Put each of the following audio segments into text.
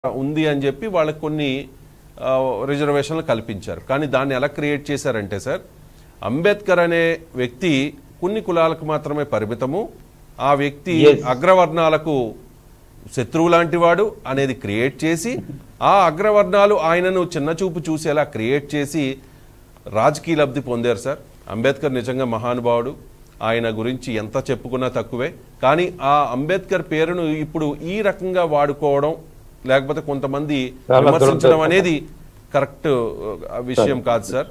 ఉంది అని చెప్పి వాళ్ళకి కొన్ని ఆ, రిజర్వేషన్లు కల్పించారు కానీ దాన్ని ఎలా క్రియేట్ చేశారంటే సార్ అంబేద్కర్ అనే వ్యక్తి కొన్ని కులాలకు మాత్రమే పరిమితము ఆ వ్యక్తి అగ్రవర్ణాలకు శత్రువు లాంటి వాడు అనేది క్రియేట్ చేసి ఆ అగ్రవర్ణాలు ఆయనను చిన్నచూపు చూసేలా క్రియేట్ చేసి రాజకీయ లబ్ధి పొందారు సార్ అంబేద్కర్ నిజంగా మహానుభావుడు ఆయన గురించి ఎంత చెప్పుకున్నా తక్కువే కానీ ఆ అంబేద్కర్ పేరును ఇప్పుడు ఈ రకంగా వాడుకోవడం లేకపోతే కొంతమంది చాలా విమర్శించడం దురదృష్టం. అనేది కరెక్ట్ విషయం కాదు సార్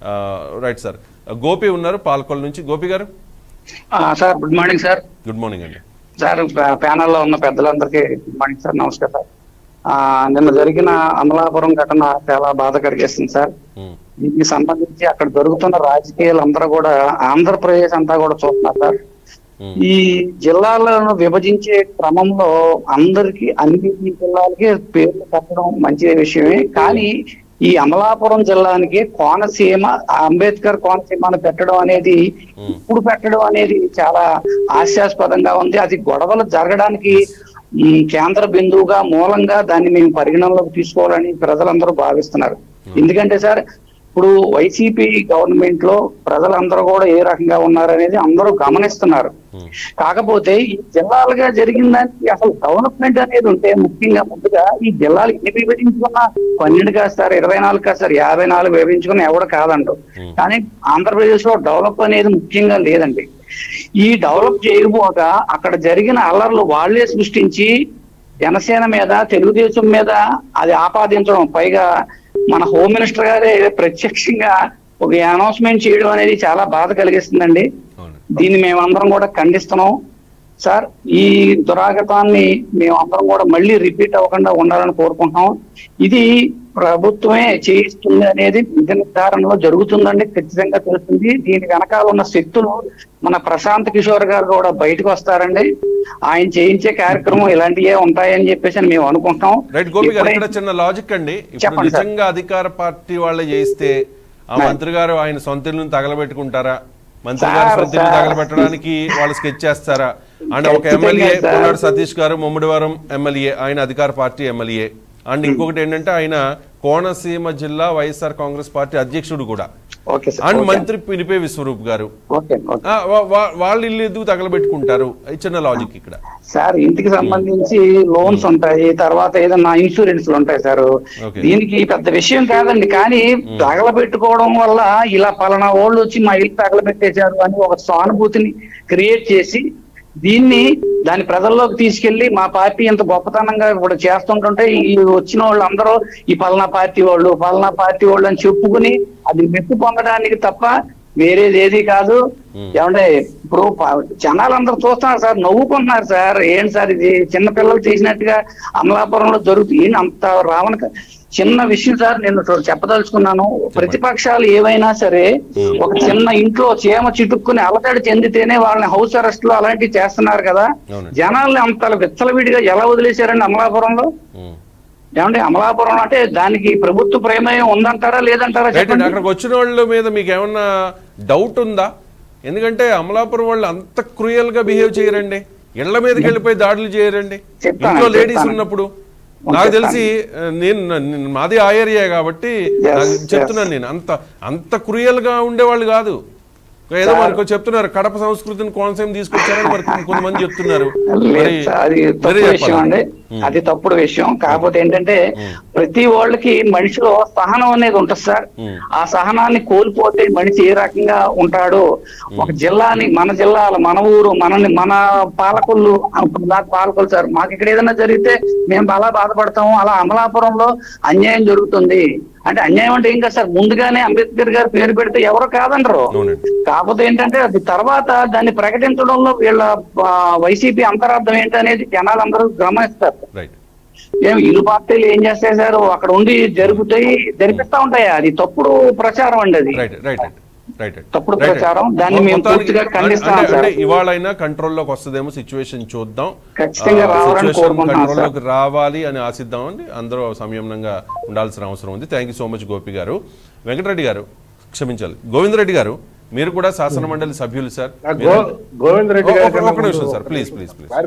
రైట్ సార్ గోపి ఉన్నారు పాల్కొల్ నుంచి గోపి గారు ఆ, sir good morning sir good morning అండి సార్ ప- ప్యానెల్లో ఉన్న పెద్దలందరికీ గుడ్ మార్నింగ్ సార్ నమస్కారం సార్ ఆ, నిన్న జరిగిన అమలాపురం ఘటన చాలా బాధ కలిగిస్తుంది సార్ ఉమ్, దీనికి సంబంధించి అక్కడ జరుగుతున్న రాజకీయాలు అందరూ కూడా ఆంధ్రప్రదేశ్ అంతా కూడా చూస్తున్నారు సార్ ఉమ్, ఈ జిల్లాలను విభజించే క్రమంలో అందరికి అన్ని జిల్లాలకి పేర్లు పెట్టడం మంచి విషయమే కానీ ఈ అమలాపురం జిల్లానికి కోనసీమ అంబేద్కర్ కోనసీమను పెట్టడం అనేది ఇప్పుడు పెట్టడం అనేది చాలా హాస్యాస్పదంగా ఉంది అది గొడవలు జరగడానికి ఉమ్, కేంద్ర బిందువుగా మూలంగా దాన్ని మేము పరిగణనలోకి తీసుకోవాలని ప్రజలందరూ భావిస్తున్నారు ఎందుకంటే సార్ ఇప్పుడు వైసీపీ గవర్నమెంట్ లో ప్రజలందరూ కూడా ఏ రకంగా ఉన్నారనేది అందరూ గమనిస్తున్నారు ఉమ్, కాకపోతే ఈ జిల్లాలుగా జరిగిన దానికి అసలు డెవలప్మెంట్ అనేది ఉంటే ముఖ్యంగా ముందుగా ఈ జిల్లాలు ఎన్ని విభజించుకున్నా పన్నెండు కాస్తారు ఇరవై నాలుగు కాస్తారు యాభై నాలుగు విభజించుకున్నా ఎవడు కాదండు కానీ ఆంధ్రప్రదేశ్ లో డెవలప్ అనేది ముఖ్యంగా లేదండి ఈ డెవలప్ చేయకపోగా అక్కడ జరిగిన అల్లర్లు వాళ్ళే సృష్టించి జనసేన మీద తెలుగుదేశం మీద అది ఆపాదించడం పైగా మన హోమ్ మినిస్టర్ గారే ప్రత్యక్షంగా ఒక అనౌన్స్మెంట్ చేయడం అనేది చాలా బాధ కలిగిస్తుందండి అవును దీన్ని మేమందరం కూడా ఖండిస్తున్నాం సార్ ఈ దురాగతాన్ని మేమందరం కూడా మళ్ళీ రిపీట్ అవ్వకుండా ఉండాలని కోరుకుంటున్నాం ఇది ప్రభుత్వమే చేయిస్తుంది అనేది నిజ నిర్ధారణలో జరుగుతుందండి ఖచ్చితంగా తెలుస్తుంది దీని వెనకాల ఉన్న శక్తులు మన ప్రశాంత్ కిషోర్ గారు కూడా బయటకు వస్తారండి ఆయన చేయించే కార్యక్రమం ఇలాంటివే ఉంటాయని చెప్పేసి అని మేము అనుకుంటున్నాం రైట్ గోపి గారు ఎప్పుడైతే- ఇక్కడ చిన్న లాజిక్ అండి ఇప్పుడు చెప్పండి సార్. నిజంగా అధికార పార్టీ వాళ్ళే చేస్తే ఆ మంత్రి గారు ఆయన సొంత ఇల్లుని తగలబెట్టుకుంటారా మంత్రి గారు సార్, సొంత ఇల్లు సార్. తగలబెట్టడానికి వాళ్ళు స్కెచ్ చేస్తారా అండ్ ఒక ఖచ్చితంగా ఎమ్మెల్యే సార్. పొన్నాడు సతీష్ గారు ముమ్మడివరం ఎమ్మెల్యే ఆయన అధికార పార్టీ ఎమ్మెల్యే అండ్ ఇంకొకటి ఏంటంటే ఆయన కోనసీమ జిల్లా వైఎస్ఆర్ కాంగ్రెస్ పార్టీ అధ్యక్షుడు కూడా ఓకే సార్ అండ్ ఓకే. మంత్రి పినిపే విశ్వరూప్ గారు ఓకే ఓకే ఆ, వా- వా- వాళ్ళ ఇల్లు ఎందుకు తగలబెట్టుకుంటారు ఇది చిన్న లాజిక్ ఇక్కడ సార్ ఇంటికి సంబంధించి లోన్స్ ఉంటాయి తర్వాత ఏదన్నా ఇన్సూరెన్స్ ఉంటాయి సార్ Okay. దీనికి పెద్ద విషయం కాదండి కానీ తగలబెట్టుకోవడం వల్ల ఇలా పలానా వాళ్ళు వచ్చి మా ఇల్లు తగలబెట్టేశారు అని ఒక సానుభూతిని క్రియేట్ చేసి దీన్ని దాని ప్రజల్లోకి తీసుకెళ్లి మా పార్టీ ఇంత గొప్పతనంగా ఇప్పుడు చేస్తుంటుంటే ఈ వచ్చిన వాళ్ళు అందరూ ఈ పలానా పార్టీ వాళ్ళు పలానా పార్టీ వాళ్ళు అని చెప్పుకుని అది మెప్పు పొందడానికి తప్ప వేరేది ఏది కాదు ఏమంటే ఇప్పుడు ప- జనాలందరూ చూస్తున్నారు సార్ నవ్వుకుంటున్నారు సార్ ఏంటి సార్ ఇది చిన్న పిల్లలు చేసినట్టుగా అమలాపురంలో జరుగుతుంది ఏంటి అంత రావణ చిన్న విషయం సార్ నేను చూ- చెప్పదలుచుకున్నాను ప్రతిపక్షాలు ఏవైనా సరే ఒక చిన్న ఇంట్లో చీమ చిటుక్కుని అలకడి చెందితేనే వాళ్ళని హౌస్ అరెస్ట్ లో అలాంటివి చేస్తున్నారు కదా అవునండి. జనాల్ని అంత విచ్చలవిడిగా ఎలా వదిలేశారండి అమలాపురంలో ఉమ్. ఏమంటే అమలాపురం అంటే దానికి ప్రభుత్వ ప్రేమయం ఉందంటారా లేదంటారా రైట్ అండి చెప్పండి అక్కడికి వచ్చిన వాళ్ళ మీద మీకు ఏమన్నా డౌట్ ఉందా ఎందుకంటే అమలాపురం వాళ్ళు అంత క్రూయల్ గా బిహేవ్ చేయరండి ఇళ్ల మీదకి వెళ్ళిపోయి దాడులు చేయరండి చెప్తాను, ఇంట్లో లేడీస్ చెప్తాను. ఉన్నప్పుడు చెప్తాను. నాకు తెలిసి ఆ, నేను నేను- మాది ఆ ఏరియా కాబట్టి Yes, నాకు yes. చెప్తున్నాను నేను అంత అంత క్రూయల్ గా ఉండేవాళ్ళు కాదు ఏదో సార్. మనకు చెప్తున్నారు కడప సంస్కృతిని కోనసీమ తీసుకొచ్చారని మరి కొంతమంది చెప్తున్నారు లేదు మరి సార్, అది మీరే తప్పుడు విషయం అండి చెప్పాలి. అది తప్పుడు విషయం కాకపోతే ఏంటంటే ప్రతి వాళ్ళకి మనిషిలో సహనం అనేది ఉంటుంది సార్ మ్మ్. ఆ సహనాన్ని కోల్పోతే మనిషి ఏ రకంగా ఉంటాడు ఒక జిల్లాని మన జిల్లాలు మన ఊరు మనని మన పాలకులు ఇప్పుడు నాకు పాలకులు సార్ మాకు ఇక్కడ ఏదైనా జరిగితే మేము అలా బాధపడతాము అలా అమలాపురంలో అన్యాయం జరుగుతుంది అంటే అన్యాయం అంటే ఏం కాదు సార్ ముందుగానే అంబేద్కర్ గారు పేరు పెడితే ఎవరు కాదనరు అవునండి కాకపోతే ఏంటంటే అది తర్వాత దాన్ని ప్రకటించడంలో వీళ్ళ ఆ, వైసీపీ అంతరార్థం ఏంటనేది జనాలందరూ గమనిస్తారు రైట్ ఏం ఇరు పార్టీలు ఏం చేస్తాయి సార్ అక్కడ ఉండి జరుగుతాయి జరిపిస్తా ఉంటాయి అది తప్పుడు ప్రచారం అండి అది రైట్ రైట్ రైట్ రైట్ తప్పుడు ప్రచారం. దాన్ని మేము పూర్తిగా ఖండిస్తాం అంటే సార్. ఇవాళైనా కంట్రోల్లోకి వస్తుందేమో సిచ్యువేషన్ చూద్దాం ఖచ్చితంగా రావాలని కోరుకుంటున్నాం సార్. కంట్రోల్లోకి రావాలి అని ఆశిద్దామండి అందరూ సంయమనంగా ఉండాల్సిన అవసరం ఉంది thank you so much Gopi garu Venkata Reddy గారు క్షమించాలి గోవిందరెడ్డి గారు మీరు కూడా శాసన మండలి సభ్యులు సార్ ఆ గో- గోవింద్ రెడ్డి ఒక- గారి ఒక- కన్నా ఒక నిమిషం ముందు sir, please, please, please. Clarify-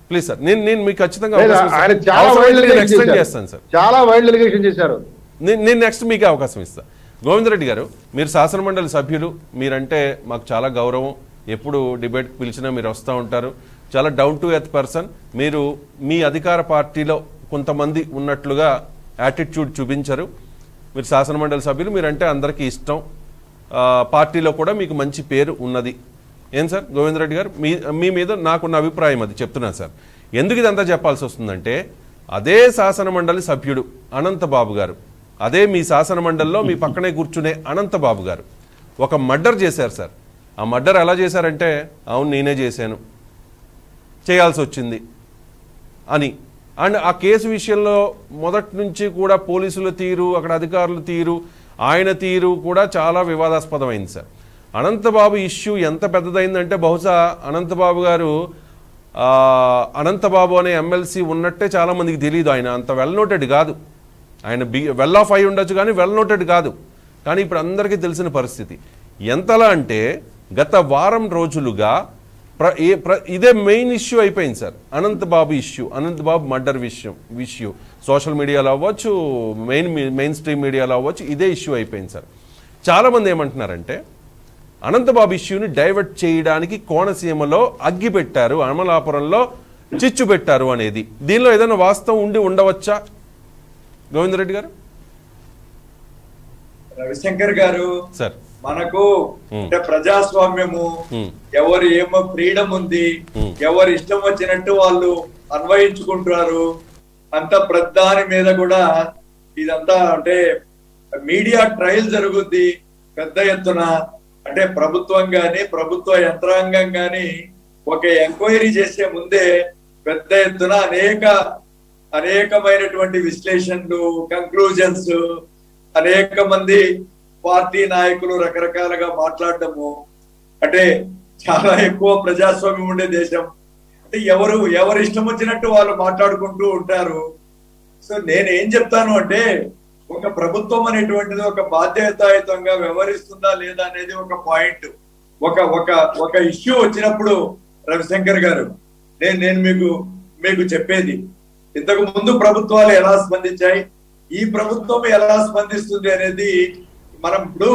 please sir నేను నేను మీకు ఖచ్చితంగా లేదు, అవకాశం ఆయన ఇస్తాను. చాలా అవసరమైతే వైల్డ్ నేను ఎలిగేషన్ extend చేశారు. చేస్తాను సార్ చాలా వైల్డ్ ఎలిగేషన్ చేశారు నేను నేను నెక్స్ట్ మీకే అవకాశం ఇస్తా గోవిందరెడ్డి గారు మీరు శాసనమండలి సభ్యులు మీరంటే మాకు చాలా గౌరవం ఎప్పుడు డిబేట్ పిలిచినా మీరు వస్తూ ఉంటారు చాలా డౌన్ టు ఎర్త్ పర్సన్ మీరు మీ అధికార పార్టీలో కొంతమంది ఉన్నట్లుగా యాటిట్యూడ్ చూపించరు మీరు శాసనమండలి సభ్యులు మీరంటే అందరికీ ఇష్టం ఆ, పార్టీలో కూడా మీకు మంచి పేరు ఉన్నది ఏం సార్ గోవిందరెడ్డి గారు మీ మీ మీద నాకున్న అభిప్రాయం అది చెప్తున్నాను సార్ ఎందుకు ఇదంతా చెప్పాల్సి వస్తుందంటే అదే శాసనమండలి సభ్యుడు అనంతబాబు గారు అదే మీ శాసనమండలిలో మీ పక్కనే కూర్చునే అనంతబాబు గారు ఒక మర్డర్ చేశారు సార్ ఆ మర్డర్ ఎలా చేశారంటే అవును నేనే చేశాను చేయాల్సి వచ్చింది అని అండ్ ఆ కేసు విషయంలో మొదటి నుంచి కూడా పోలీసుల తీరు అక్కడ అధికారుల తీరు ఆయన తీరు కూడా చాలా వివాదాస్పదమైంది సార్ అనంతబాబు ఇష్యూ ఎంత పెద్దదైందంటే బహుశా అనంతబాబు గారు ఆ, అనంతబాబు అనే ఎమ్మెల్సీ ఉన్నట్టే చాలా మందికి తెలియదు ఆయన అంత వెల్ నోటెడ్ కాదు ఆయన బి వెల్ ఆఫ్ అయి ఉండొచ్చు కానీ వెల్ నోటెడ్ కాదు కానీ ఇప్పుడు అందరికీ తెలిసిన పరిస్థితి ఎంతలా అంటే గత వారం రోజులుగా ప్ర ఏ ప్ర ఇదే మెయిన్ ఇష్యూ అయిపోయింది sir Anant Babu issue Anant Babu murder విషయం ఇష్యూ సోషల్ మీడియాలో అవ్వచ్చు మెయిన్ మెయిన్ స్ట్రీమ్ మీడియాలో అవ్వచ్చు ఇదే ఇష్యూ అయిపోయింది సార్ చాలామంది ఏమంటున్నారంటే అనంతబాబు ఇష్యూని డైవర్ట్ చేయడానికి కోనసీమలో అగ్గి పెట్టారు అమలాపురంలో చిచ్చు పెట్టారు అనేది దీనిలో ఏదైనా వాస్తవం ఉండి ఉండవచ్చా గోవిందరెడ్డి గారు రవిశంకర్ గారు సార్ మనకు Hmm. అంటే ప్రజాస్వామ్యము Hmm. ఎవరు ఏమో ఫ్రీడమ్ ఉంది Hmm. ఎవరు ఇష్టం వచ్చినట్టు వాళ్ళు అన్వయించుకుంటున్నారు అంత ప్రధాని మీద కూడా ఇదంతా అంటే మీడియా ట్రయల్ జరుగుద్ది పెద్ద ఎత్తున అంటే ప్రభుత్వం గాని ప్రభుత్వ యంత్రాంగం గాని ఒక ఎంక్వైరీ చేసే ముందే పెద్ద ఎత్తున అనేక అనేకమైనటువంటి విశ్లేషణలు కంక్లూజన్స్ అనేక మంది పార్టీ నాయకులు రకరకాలుగా మాట్లాడటము అంటే చాలా ఎక్కువ ప్రజాస్వామ్యం ఉండే దేశం అంటే ఎవరు ఎవరు ఇష్టం వచ్చినట్టు వాళ్ళు మాట్లాడుకుంటూ ఉంటారు సో నేను ఏం చెప్తాను అంటే ఒక ప్రభుత్వం అనేటువంటిది ఒక బాధ్యతాయుతంగా వ్యవహరిస్తుందా లేదా అనేది ఒక పాయింట్ ఒక ఒక ఒక ఇష్యూ వచ్చినప్పుడు రవిశంకర్ గారు నేను నేను మీకు మీకు చెప్పేది ఇంతకు ముందు ప్రభుత్వాలు ఎలా స్పందించాయి ఈ ప్రభుత్వం ఎలా స్పందిస్తుంది అనేది మనం ఇప్పుడు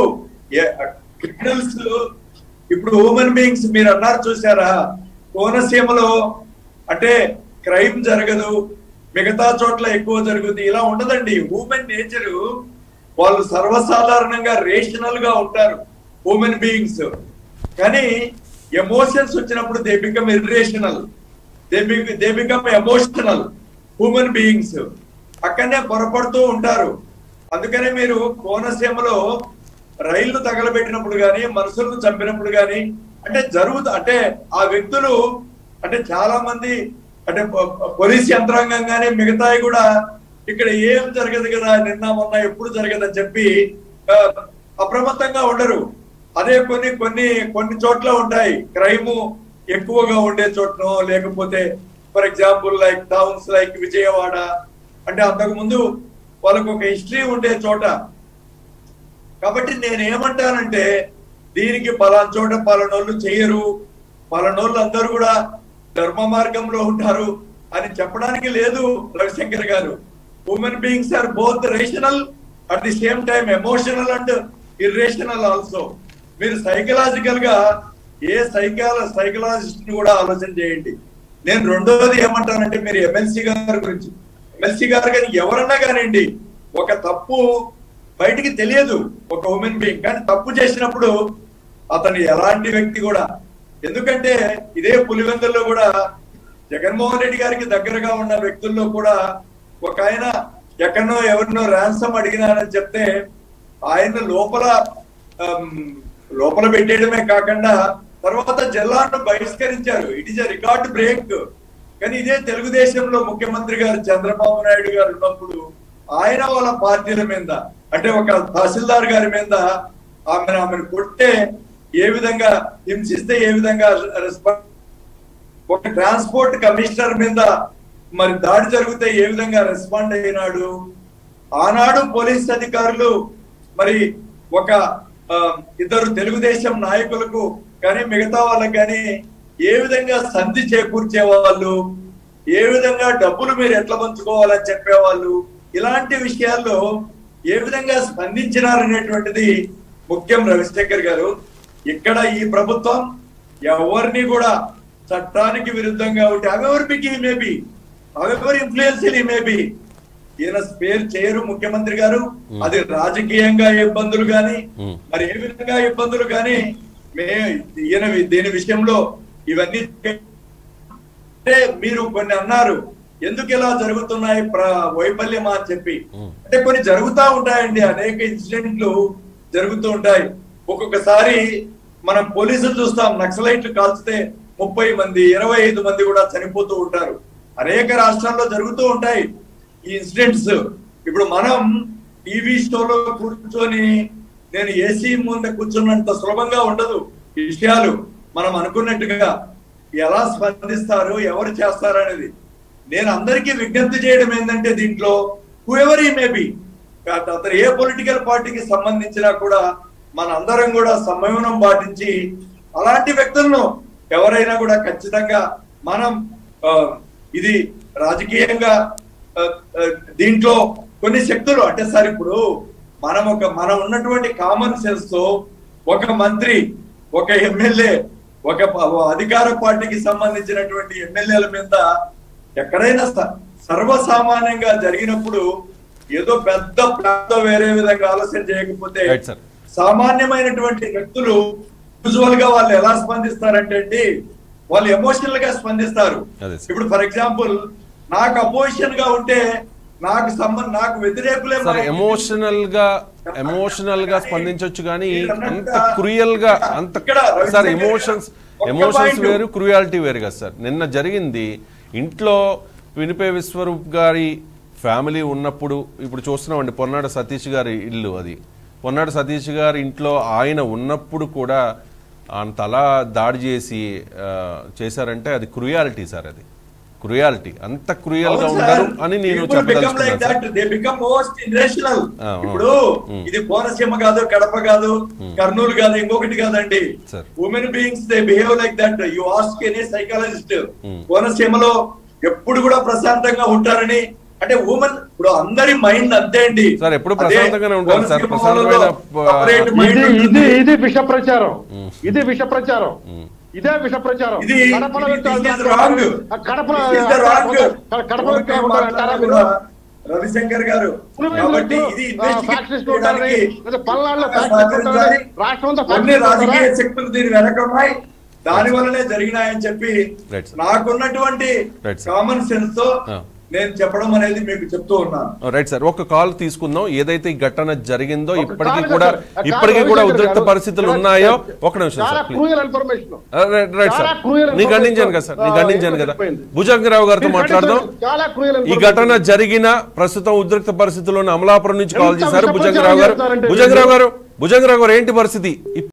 క్రిమినల్స్ ఇప్పుడు హ్యూమన్ బీయింగ్స్ మీరు అన్నారు చూసారా కోనసీమలో అంటే క్రైమ్ జరగదు మిగతా చోట్ల ఎక్కువ జరుగుతుంది ఇలా ఉండదండి హ్యూమన్ నేచర్ వాళ్ళు సర్వసాధారణంగా రేషనల్ గా ఉంటారు హ్యూమన్ బీయింగ్స్ కానీ ఎమోషన్స్ వచ్చినప్పుడు they become irrational they they become emotional human beings అక్కడనే పొరపడుతూ ఉంటారు అందుకనే మీరు కోనసీమలో రైళ్లు తగలబెట్టినప్పుడు గాని మనుషులను చంపినప్పుడు గాని అంటే జరుగుతు అంటే ఆ వ్యక్తులు అంటే చాలా మంది అంటే పో- పోలీస్ యంత్రాంగం గాని మిగతాయి కూడా ఇక్కడ ఏం జరగదు కదా నిన్న మొన్న ఎప్పుడు జరగదని చెప్పి ఆ, అప్రమత్తంగా ఉండరు అదే కొన్ని కొన్ని కొన్ని చోట్ల ఉంటాయి క్రైమ్ ఎక్కువగా ఉండే చోట్నో లేకపోతే for example like towns like Vijayawada అంటే అంతకు ముందు వాళ్ళకు ఒక హిస్టరీ ఉండే చోట కాబట్టి నేను ఏమంటానంటే దీనికి పలానా చోట పలానోళ్ళు చేయరు పలానోళ్ళు అందరూ కూడా ధర్మ మార్గంలో ఉంటారు అని చెప్పడానికి లేదు Ravishankar garu human beings are both rational at the same time emotional and irrational also మీరు సైకలాజికల్ గా ఏ సైకాల సైకలాజిస్ట్ ని కూడా ఆలోచన చేయండి నేను రెండోది ఏమంటానంటే మీరు ఎమ్మెల్సీ గారి గురించి ఎమ్మెల్సీ గారు కానీ ఎవరన్నా కానివ్వండి ఒక తప్పు బయటికి తెలియదు ఒక ఉమెన్ బీయింగ్ కానీ తప్పు చేసినప్పుడు అతను ఎలాంటి వ్యక్తి కూడా ఎందుకంటే ఇదే పులివెందుల్లో కూడా జగన్మోహన్ రెడ్డి గారికి దగ్గరగా ఉన్న వ్యక్తుల్లో కూడా ఒక ఆయన ఎక్కడనో ఎవరినో ర్యాన్సమ్ అడిగినారని చెప్తే ఆయన లోపల ఆమ్, లోపల పెట్టేయడమే కాకుండా తర్వాత జిల్లాను బహిష్కరించారు ఇట్ ఈస్ రికార్డ్ బ్రేక్ కానీ ఇదే తెలుగుదేశంలో ముఖ్యమంత్రి గారు చంద్రబాబు నాయుడు గారు ఉన్నప్పుడు ఆయన వాళ్ళ పార్టీల మీద అంటే ఒక తహసీల్దార్ గారి మీద ఆమెను ఆమెను కొట్టే ఏ విధంగా హింసిస్తే ఏ విధంగా రెస్పాన్స్ ఒక ట్రాన్స్పోర్ట్ కమిషనర్ మీద మరి దాడి జరిగితే ఏ విధంగా రెస్పాండ్ అయినాడు ఆనాడు పోలీస్ అధికారులు మరి ఒక ఆ, ఇద్దరు తెలుగుదేశం నాయకులకు కానీ మిగతా వాళ్ళకి కానీ ఏ విధంగా సంధి చేకూర్చే వాళ్ళు ఏ విధంగా డబ్బులు మీరు ఎట్లా పంచుకోవాలని చెప్పేవాళ్ళు ఇలాంటి విషయాల్లో ఏ విధంగా స్పందించినారనేటువంటిది ముఖ్యం రవిశంకర్ గారు ఇక్కడ ఈ ప్రభుత్వం ఎవరిని కూడా చట్టానికి విరుద్ధంగా ఉంటే అవెవర్ బిగ్ ఈ మేబీ అవెవర్ ఇన్ఫ్లుయెన్స్ ఈ మేబీ ఈయన స్పేర్ చేయరు ముఖ్యమంత్రి గారు అది రాజకీయంగా ఇబ్బందులు గాని Hmm. మరి ఏ విధంగా ఇబ్బందులు గాని మే ఈయన వి- దీని విషయంలో ఇవన్నీ అంటే మీరు కొన్ని అన్నారు ఎందుకు ఇలా జరుగుతున్నాయి ప్ర- వైఫల్యమా అని చెప్పి Hmm. అంటే కొన్ని జరుగుతా ఉంటాయండి అనేక ఇన్సిడెంట్లు జరుగుతూ ఉంటాయి ఒక్కొక్కసారి మనం పోలీసులు చూస్తాం నక్సలైట్లు కాల్చితే ముప్పై మంది ఇరవై ఐదు మంది కూడా చనిపోతూ ఉంటారు అనేక రాష్ట్రాల్లో జరుగుతూ ఉంటాయి ఈ ఇన్సిడెంట్స్ ఇప్పుడు మనం టీవీ షోలో కూర్చొని నేను ఏసీ ముందు కూర్చున్నంత సులభంగా ఉండదు ఈ విషయాలు మనం అనుకున్నట్టుగా ఎలా స్పందిస్తారు ఎవరు చేస్తారు అనేది నేను అందరికీ విజ్ఞప్తి చేయడం ఏంటంటే దీంట్లో హూఎవర్ ఈ మేబీ అతను ఏ పొలిటికల్ పార్టీకి సంబంధించినా కూడా మన అందరం కూడా సంయమనం పాటించి అలాంటి వ్యక్తులను ఎవరైనా కూడా ఖచ్చితంగా మనం ఆ, ఇది రాజకీయంగా ఆ, ఆ, దీంట్లో కొన్ని శక్తులు అంటే సార్ ఇప్పుడు మనం ఒక మనం ఉన్నటువంటి కామన్ సెన్స్ తో ఒక మంత్రి ఒక ఎమ్మెల్యే ఒక ప- అధికార పార్టీకి సంబంధించినటువంటి ఎమ్మెల్యేల మీద ఎక్కడైనా స- సర్వసామాన్యంగా జరిగినప్పుడు ఏదో పెద్ద ప్రాంత వేరే విధంగా ఆలోచన చేయకపోతే రైట్ సార్ సామాన్యమైనటువంటి వ్యక్తులు యూజువల్ గా వాళ్ళు ఎలా స్పందిస్తారంటే అండి వాళ్ళు ఎమోషనల్ గా స్పందిస్తారు అదే సార్. ఇప్పుడు ఫర్ ఎగ్జాంపుల్ నాకు అపోజిషన్ గా ఉంటే నాకు సంబంధం నాకు వ్యతిరేకులే సార్ మా ఇంటికి ఎమోషనల్ గా ఎమోషనల్ గా స్పందించవచ్చు కానీ అంత క్రూయల్ గా అంత ఇక్కడ రవిశంకర్ సార్ గారు ఎమోషన్స్ ఒక్క ఎమోషన్స్ point. వేరు క్రూయాలిటీ వేరు కదా సార్ నిన్న జరిగింది ఇంట్లో వినిపే విశ్వరూప్ గారి ఫ్యామిలీ ఉన్నప్పుడు ఇప్పుడు చూస్తున్నామండి పొన్నాడు సతీష్ గారి ఇల్లు అది పొన్నాడు సతీష్ గారి ఇంట్లో ఆయన ఉన్నప్పుడు కూడా అంత అలా దాడి చేసి ఆ, చేశారంటే అది క్రూయాలిటీ సార్ అది క్రూయాలిటీ అంత క్రూయల్ గా అవును ఉండరు సార్. అని నేను People become like చెప్పదలుచుకున్నాను sir that. They become most irrational. ఆ, ఆ. ఇప్పుడు ఉమ్. ఇది కోనసీమ కాదు కడప కాదు కర్నూలు కాదు ఇంకొకటి కాదండి Sir. Women beings they behave like that you ask any psychologist um. కోనసీమలో ఎప్పుడు కూడా ప్రశాంతంగా ఉంటారని అంటే ఉమెన్ ఇప్పుడు అందరి మైండ్ అంతే అండి సార్, ఎప్పుడు అదే ప్రశాంతంగానే ఉంటారు సార్. కోనసీమ ప్రశాంతమైన, వాళ్ళలో separate mind ఇది ఇది ఉంటుంది. ఇది విష ప్రచారం ఇది విష ప్రచారం ఇదే విష ప్రచారం ఇది కడపలో ఇది- వ్యక్తులు this is అంటారు. wrong. ఆ కడపలో This is the wrong. కడపలో వ్యక్తులు ఎవరితో ఉంటారు అంటారా మీరు? మాట్లాడినా రవిశంకర్ గారు కాబట్టి ఇది ఫ్యాక్టరీస్ investigate ఉంటారని చేయడానికి లేదా పల్నాడులో సహకరించాలి. ఫ్యాక్టరీస్ ఉంటారని రాష్ట్రం అంతా కొన్ని ఫ్యాక్టరీస్ రాజకీయ ఉంటారా? శక్తులు దీని వెనక ఉన్నాయి దాని వల్లనే జరిగినాయని చెప్పి Right, sir. నాకున్నటువంటి Right, sir. కామన్ సెన్స్ తో Ah. నేను చెప్పడం అనేది మీకు చెప్తూ ఉన్నాను రైట్ సార్ ఒక కాల్ తీసుకుందాం ఏదైతే ఈ ఘటన జరిగిందో ఒక ఇప్పటికీ కాల్ కూడా కాదు సార్. ఆ ఇప్పటికీ కాల్ కూడా రవిశంకర్ ఉద్రిక్త గారు పరిస్థితులు చాలా- ఉన్నాయో ఒక నిమిషం చాలా sir please cruel information right right చాలా సార్ cruel నీ information. ఖండించాను కదా సార్ నీ ఆ, ఖండించాను కదా అయిపోయింది. భుజంగరావు గారితో మీరు మాట్లాడదాం ఖండించారు. చాలా cruel ఈ information. ఘటన జరిగిన ప్రస్తుతం ఉద్రిక్త పరిస్థితుల్లో అమలాపురం నుంచి కాల్ ఎంత చేశారు విష భుజంగరావు గారు ప్రచారం చేస్తారంటే భుజంగరావు గారు భుజంగరావు గారు ఏంటి పరిస్థితి